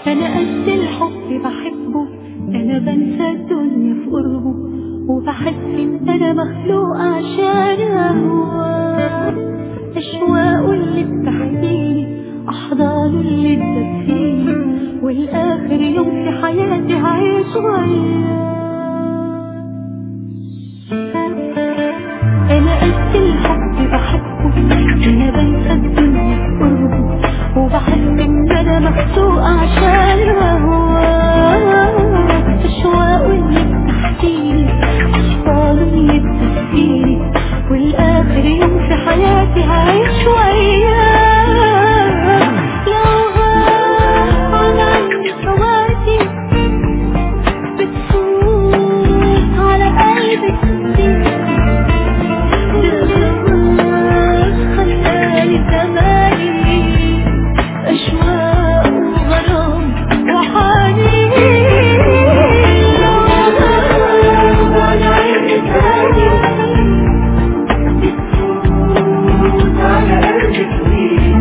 أنا قد الحب بحبه أنا بنسى الدنيا في قربه وبحس إن أنا مخلوق عشان أهواه أشواقه اللي بتحكيلي أحضانه اللي تدفيني والآخر يوم في حياتي هعيش وياه أنا قد الحب بحبه أنا بنسى الدنيا في قربه وبحس إن أنا مخلوق عشان أهواه أشواقه اللي بتحكيلي أحضانه اللي بتدفيني والآخر يوم في حياتي هعيش وياه لو غاب عني فواتي بتفوت على قلبي كتير خلاني زماني أشواق وغرام وحنين لو غاب عن عيني تاني بتفوت على قلبي كتير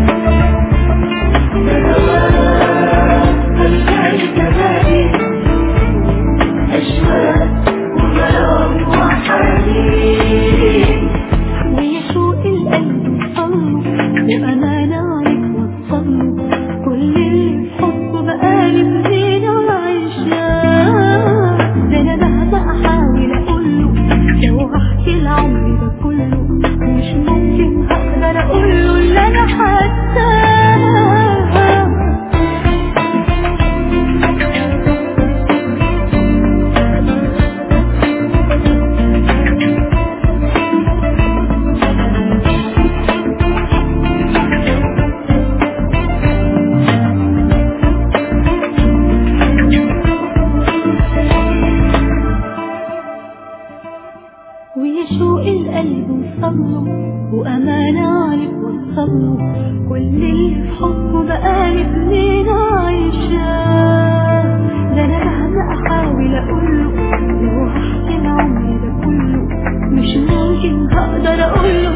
خلاني زماني أشواق وغرام وحنين ويشوق القلب وصله وأمانة عليك وصله كل اللي في حبه بقالي سنين عايشاه ده أنا مهما أحاول أقوله لو هحكي العمر ده كله مش ممكن هقدر أقوله اللي أنا حاساه ويشوق القلب وصله وأمانة عليك وصله كل اللي في حبه بقالي سنين عايشاه ده أنا مهما أحاول أقوله لو هحكي العمر ده كله مش ممكن هقدر أقوله